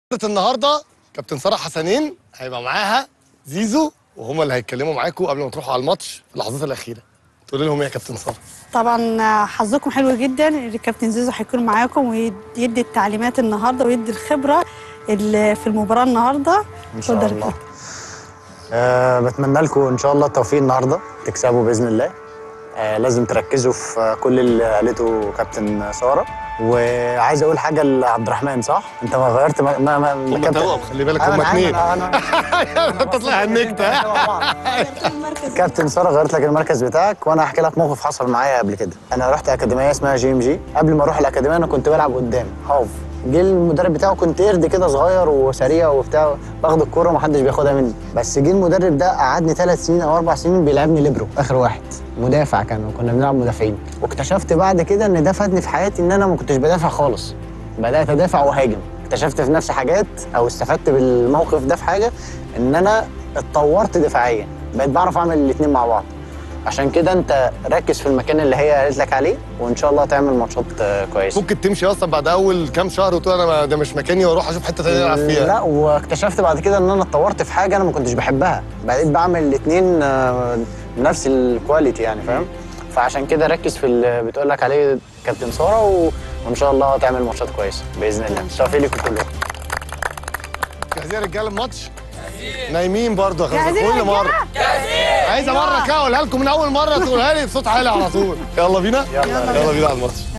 النهارده كابتن ساره حسنين هيبقى معاها زيزو وهما اللي هيتكلموا معاكم قبل ما تروحوا على الماتش في اللحظات الاخيره تقول لهم ايه يا كابتن ساره طبعا حظكم حلو جدا ان الكابتن زيزو هيكون معاكم ويدي التعليمات النهارده ويدي الخبره اللي في المباراه النهارده ان شاء اتفضل يا الله كابتن. أه بتمنى لكم ان شاء الله التوفيق النهارده تكسبوا باذن الله أه لازم تركزوا في كل اللي قالته كابتن ساره وعايز اقول حاجه لعبد الرحمن صح انت ما غيرت ما ما, ما هم كابتن- توأم خلي بالك أنا هم عارف، اتنين أنا- أنا- انت طلع هنكت ها كابتن ساره غيرت لك المركز بتاعك وانا هحكي لك موقف حصل معايا قبل كده انا رحت اكاديميه اسمها جي ام جي قبل ما اروح الاكاديميه انا كنت بلعب قدام هاف جه المدرب بتاعه كنت قرد كده صغير وسريع وبتاع باخد الكوره ومحدش بياخدها مني بس جه المدرب ده قعدني ثلاث سنين او اربع سنين بيلعبني ليبرو اخر واحد مدافع كان وكنا بنلعب مدافعين واكتشفت بعد كده ان ده فادني في حياتي ان انا ما كنتش بدافع خالص بدات ادافع واهاجم اكتشفت في نفسي حاجات او استفدت بالموقف ده في حاجه ان انا اتطورت دفاعيا بقيت بعرف اعمل الاثنين مع بعض عشان كده انت ركز في المكان اللي هي قالت لك عليه وان شاء الله هتعمل ماتشات آه، كويسه ممكن تمشي اصلا بعد اول كام شهر وتقول انا ما- ده مش مكاني واروح اشوف حته تانيه العب فيها لا واكتشفت بعد كده ان انا اتطورت في حاجه انا ما كنتش بحبها بقيت بعمل الاثنين بنفس الكواليتي يعني فاهم فعشان كده ركز في اللي بتقول لك عليه كابتن ساره و... وان شاء الله هتعمل ماتشات كويسه باذن الله توفيق لكم كلكم جاهزين يا رجاله الماتش نايمين برضه يا جاهزين خمسة يا كل مره رجالة؟ عايزه مره كده اقولها لكم من اول مره تقولها لي بصوت عالي على طول يلا بينا يلا. يلا بينا على الماتش